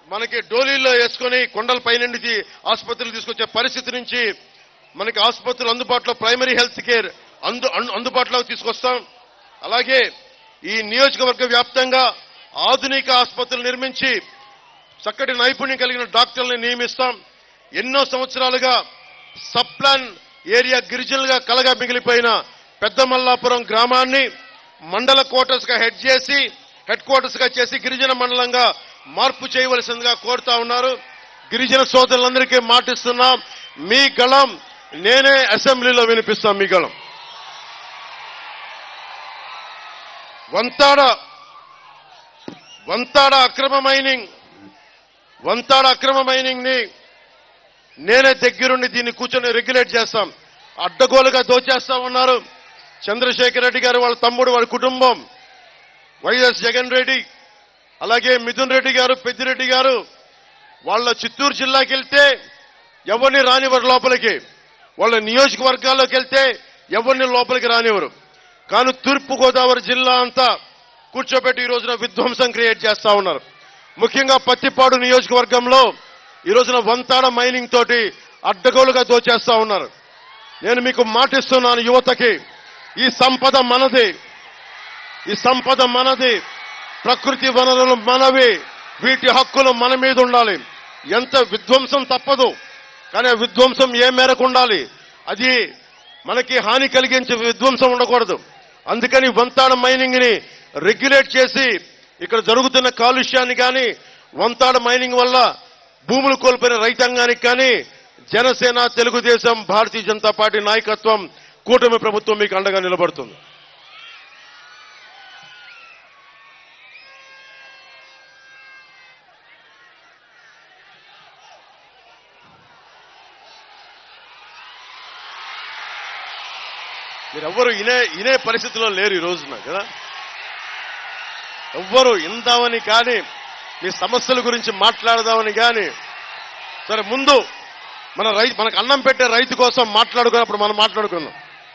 మనకి డోలీల్లో వేసుకొని కొండల పైనుండి ఆసుపత్రులు తీసుకొచ్చే పరిస్థితి నుంచి మనకి ఆసుపత్రులు అందుబాటులో ప్రైమరీ హెల్త్ కేర్ అందు అన్- అందుబాటులోకి తీసుకొస్తాం అలాగే ఈ నియోజకవర్గ వ్యాప్తంగా ఆధునిక ఆసుపత్రులు నిర్మించి చక్కటి నైపుణ్యం కలిగిన డాక్టర్లను నియమిస్తాం ఎన్నో సంవత్సరాలుగా సబ్ ప్లాన్ ఏరియా గిరిజనులుగా కలగా మిగిలిపోయిన పెద్దమల్లాపురం గ్రామాన్ని మండల క్వార్టర్స్ గా హెడ్ చేసి హెడ్ క్వార్టర్స్ గా చేసి గిరిజన మండలంగా మార్పు చేయవలసిందిగా కోరుతా ఉన్నారు గిరిజన సోదరులందరికీ మాటిస్తున్నాం మీ గళం నేనే అసెంబ్లీలో వినిపిస్తాం మీ గళం వంతాడ వంతాడ అక్రమ మైనింగ్ వంతాడ అక్రమ మైనింగ్ ని నేనే దగ్గరుండి దీన్ని కూర్చొని రెగ్యులేట్ చేస్తాం అడ్డగోలుగా దోచేస్తా ఉన్నారు చంద్రశేఖర్ రెడ్డి గారు వాళ్ళ తమ్ముడు వాళ్ళ కుటుంబం వైఎస్ జగన్ రెడ్డి అలాగే మిథున్ రెడ్డి గారు పెద్దిరెడ్డి గారు వాళ్ళ చిత్తూరు జిల్లాకి వెళ్తే ఎవరిని రానివ్వరు లోపలికి వాళ్ళ నియోజకవర్గాల్లోకి వెళ్తే ఎవరిని లోపలికి రానివ్వరు కానీ తూర్పు గోదావరి జిల్లా అంతా కూర్చోబెట్టి ఈ రోజున విధ్వంసం క్రియేట్ చేస్తా ఉన్నారు ముఖ్యంగా పత్తిపాడు నియోజకవర్గంలో ఈ రోజున వంతాడ మైనింగ్ తోటి అడ్డగోలుగా దోచేస్తా ఉన్నారు నేను మీకు మాటిస్తున్నాను యువతకి ఈ సంపద మనది ఈ సంపద మనది ప్రకృతి వనరులు మనవి వీటి హక్కులు మన మీద ఉండాలి ఎంత విధ్వంసం తప్పదు కానీ ఆ విధ్వంసం ఏ మేరకు ఉండాలి అది మనకి హాని కలిగించే విధ్వంసం ఉండకూడదు అందుకని వంతాడ మైనింగ్ ని రెగ్యులేట్ చేసి ఇక్కడ జరుగుతున్న కాలుష్యాన్ని కానీ వంతాడ మైనింగ్ వల్ల భూములు కోల్పోయిన రైతాంగానికి కానీ జనసేన తెలుగుదేశం భారతీయ జనతా పార్టీ నాయకత్వం కూటమి ప్రభుత్వం మీకు అండగా నిలబడుతుంది మీరెవ్వరు ఇనే ఇనే పరిస్థితిలో లేరు ఈ రోజున కదా ఎవ్వరు ఇందామని కానీ మీ సమస్యల గురించి మాట్లాడదామని కానీ సరే ముందు మన రైతు మనకు అన్నం పెట్టే రైతు కోసం మాట్లాడుకున్నప్పుడు మనం మాట్లాడుకుందాం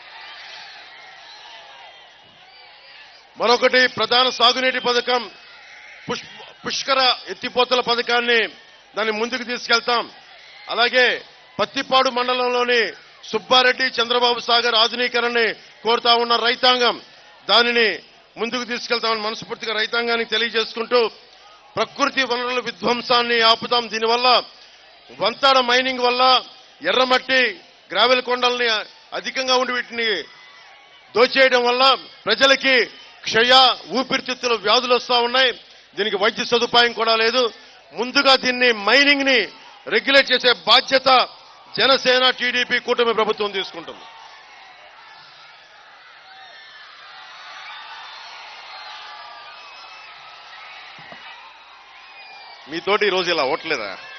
మరొకటి ప్రధాన సాగునీటి పథకం పుష్ పుష్కర ఎత్తిపోతల పథకాన్ని దాన్ని ముందుకు తీసుకెళ్తాం అలాగే పత్తిపాడు మండలంలోని సుబ్బారెడ్డి చంద్రబాబు సాగర్ ఆధునీకరణని కోరుతా ఉన్న రైతాంగం దానిని ముందుకు తీసుకెళ్తామని మనస్ఫూర్తిగా రైతాంగానికి తెలియజేసుకుంటూ ప్రకృతి వనరుల విధ్వంసాన్ని ఆపుతాం దీనివల్ల వంతాడ మైనింగ్ వల్ల ఎర్రమట్టి గ్రావెల్ కొండల్ని అధికంగా ఉండి వీటిని దోచేయడం వల్ల ప్రజలకి క్షయ ఊపిరితిత్తుల వ్యాధులు వస్తా ఉన్నాయి దీనికి వైద్య సదుపాయం కూడా లేదు ముందుగా దీన్ని మైనింగ్ ని రెగ్యులేట్ చేసే బాధ్యత జనసేన టీడీపీ కూటమి ప్రభుత్వం తీసుకుంటుంది మీతోటి ఈరోజు ఇలా ఓట్లేదా